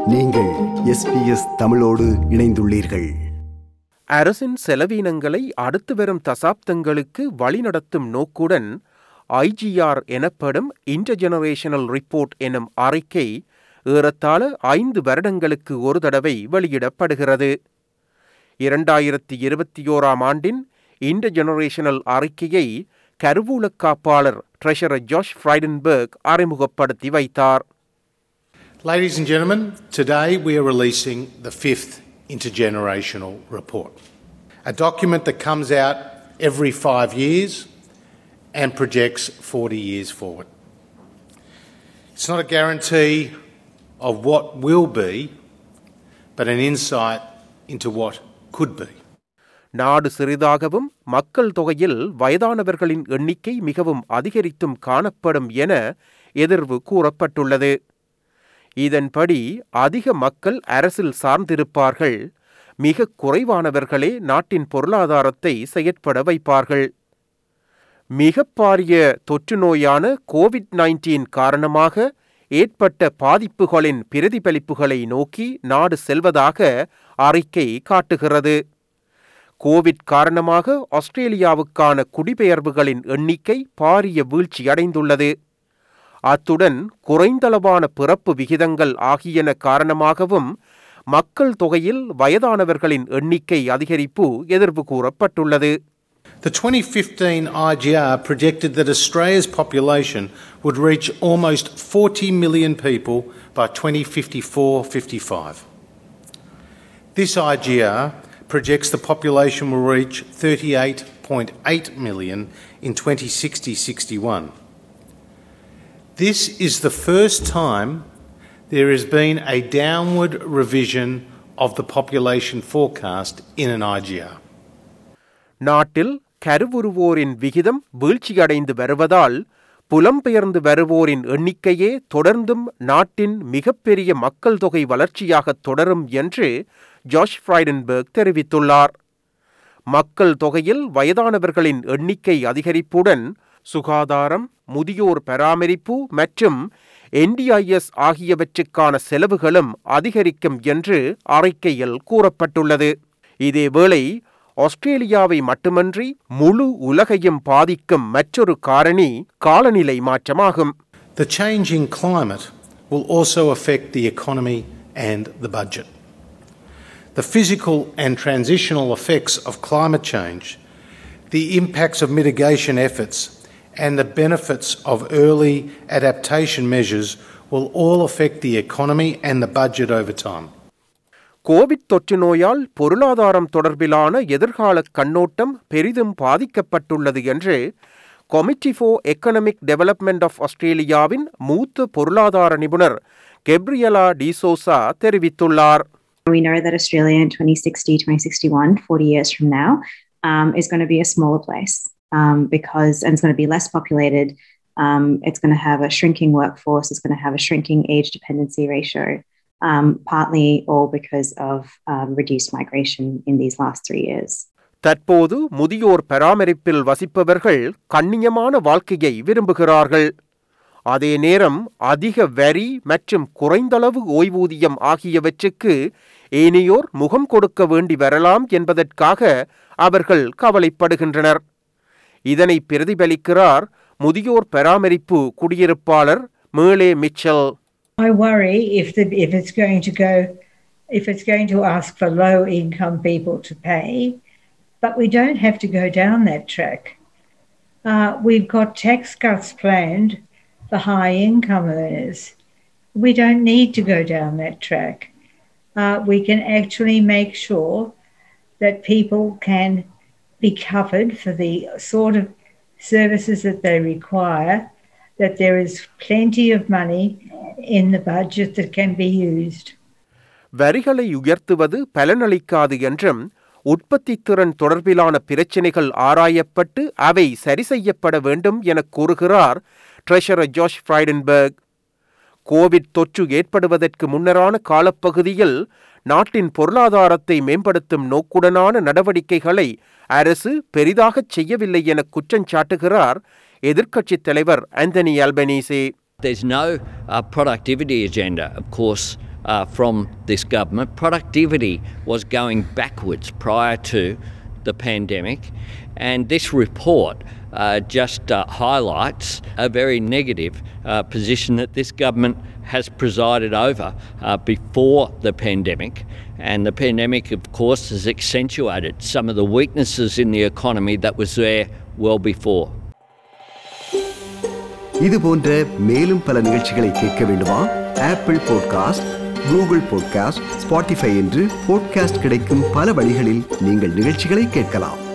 நீங்கள் எஸ்பிஎஸ் தமிழோடு இணைந்துள்ளீர்கள் அரசின் செலவீனங்களை அடுத்து வரும் தசாப்தங்களுக்கு வழிநடத்தும் நோக்குடன் ஐஜிஆர் எனப்படும் இன்டர்ஜெனரேஷனல் ரிப்போர்ட் எனும் அறிக்கை ஏறத்தாழ ஐந்து வருடங்களுக்கு ஒரு தடவை வெளியிடப்படுகிறது இரண்டாயிரத்தி இருபத்தி ஓராம் ஆண்டின் இன்டர்ஜெனரேஷனல் அறிக்கையை கருவூல காப்பாளர் ட்ரெஷரர் ஜாஷ் ஃப்ரைடன்பர்க் அறிமுகப்படுத்தி வைத்தார் Ladies and gentlemen, today we are releasing the fifth intergenerational report, a document that comes out every five years and projects 40 years forward. It's not a guarantee of what will be, but an insight into what could be. நாடு சிறிதாகவும் மக்கள் தொகையில் வயதானவர்களின் எண்ணிக்கை மிகவும் அதிகரித்தும் காணப்படும் என எதிர்வு கூறப்பட்டுள்ளது இதன்படி அதிக மக்கள் அரசில் சார்ந்திருப்பார்கள் மிக குறைவானவர்களே நாட்டின் பொருளாதாரத்தை செயற்பட வைப்பார்கள் மிக பாரிய தொற்று நோயான கோவிட் நைன்டீன் காரணமாக ஏற்பட்ட பாதிப்புகளின் பிரதிபலிப்புகளை நோக்கி நாடு செல்வதாக அறிக்கை காட்டுகிறது கோவிட் காரணமாக ஆஸ்திரேலியாவுக்கான குடிபெயர்வுகளின் எண்ணிக்கை பாரிய வீழ்ச்சியடைந்துள்ளது அத்துடன் குறைந்தளவான பிறப்பு விகிதங்கள் ஆகியன காரணமாகவும் மக்கள் தொகையில் வயதானவர்களின் எண்ணிக்கை அதிகரிப்பு எதிர்வு கூறப்பட்டுள்ளது The 2015 IGR projected that Australia's population would reach almost 40 million people by 2054 55. This IGR projects the population will reach 38.8 million in 2060 61. This is the first time there has been a downward revision of the population forecast in an IGR. நாட்டில் கருவுறுவோரின் விகிதம் வீழ்ச்சியடைந்து வருவதால் புலம்பெயர்ந்து வருவோரின் எண்ணிக்கையே தொடர்ந்தும் நாட்டின் மிகப்பெரிய மக்கள் தொகை வளர்ச்சியாக தொடரும் என்று ஜாஷ் ஃப்ரைடன்பர்க் தெரிவித்துள்ளார் மக்கள் தொகையில் வயதானவர்களின் எண்ணிக்கை அதிகரிப்புடன் சுகாதாரம் முதியோர் பராமரிப்பு மற்றும் என்டிஐஎஸ் ஆகியவற்றுக்கான செலவுகளும் அதிகரிக்கும் என்று அறிக்கையில் கூறப்பட்டுள்ளது இதேவேளை ஆஸ்திரேலியாவை மட்டுமன்றி முழு உலகையும் பாதிக்கும் மற்றொரு காரணி காலநிலை மாற்றமாகும் The changing climate will also affect the economy and the budget. The physical and transitional effects of climate change, the impacts of mitigation efforts, and the benefits of early adaptation measures will all affect the economy and the budget over time. Covid தொற்று நோயால் பொருளாதாரம் தொடர்பிலான எதிர்கால கண்ணோட்டம் பெரிதும் பாதிக்கப்பட்டுள்ளது என்று committee for economic development of ஆஸ்திரேலியாவின் மூத்த பொருளாதார நிபுணர் கெப்ரியலா டிசோசா தெரிவித்துள்ளார் We know that Australia in 2060, 2061, 40 years from now, um, is going to be a smaller place um, because, and it's going to be less populated. Um, it's going to have a shrinking workforce. It's going to have a shrinking age dependency ratio, um, partly all because of um, reduced migration in these last three years. தற்போது முதியோர் பராமரிப்பில் வசிப்பவர்கள் கண்ணியமான வாழ்க்கையை விரும்புகிறார்கள் அதே நேரம் அதிக வரி மற்றும் குறைந்தளவு ஓய்வூதியம் ஆகியவற்றுக்கு ஏனையோர் முகம் கொடுக்க வேண்டி வரலாம் என்பதற்காக அவர்கள் கவலைப்படுகின்றனர் இதனை பிரதிபலிக்கிறார் முதியோர் பராமரிப்பு குடியிருப்பாளர் மேலே Mitchell I worry if the if it's going to go if it's going to ask for low income people to pay, but we don't have to go down that track. Uh, we've got tax cuts planned for high income earners. We don't need to go down that track. Uh, we can actually make sure that people can be covered for the sort of services that they require, that there is plenty of money in the budget that can be used. வரிகளை உயர்த்துவது பலனளிக்காது என்றும் உற்பத்தி திறன் தொடர்பிலான பிரச்சினைகள் ஆராயப்பட்டு அவை சரி செய்யப்பட வேண்டும் என கூறுகிறார் ட்ரெஷரர் ஜாஷ் ஃப்ரைடன்பர்க் கோவிட் தொற்று ஏற்படுவதற்கு முன்னரான காலப்பகுதியில் நாட்டின் பொருளாதாரத்தை மேம்படுத்தும் நோக்குடனான நடவடிக்கைகளை அரசு பெரிதாகச் செய்யவில்லை என குற்றஞ்சாட்டுகிறார் எதிர்க்கட்சித் தலைவர் Anthony Albanese There's no uh, productivity agenda. Of course, uh, from this government. Productivity was going backwards prior to the pandemic, and this report uh, just uh, highlights a very negative uh, position that this government has presided over uh, before the pandemic. And the pandemic, of course, has accentuated some of the weaknesses in the economy that was there well before. இது போன்ற மேலும் பல நிகழ்ச்சிகளை கேட்க வேண்டுமா Apple podcast Google podcast Spotify என்று podcast கிடைக்கும் பல வழிகளில் நீங்கள் நிகழ்ச்சிகளை கேட்கலாம்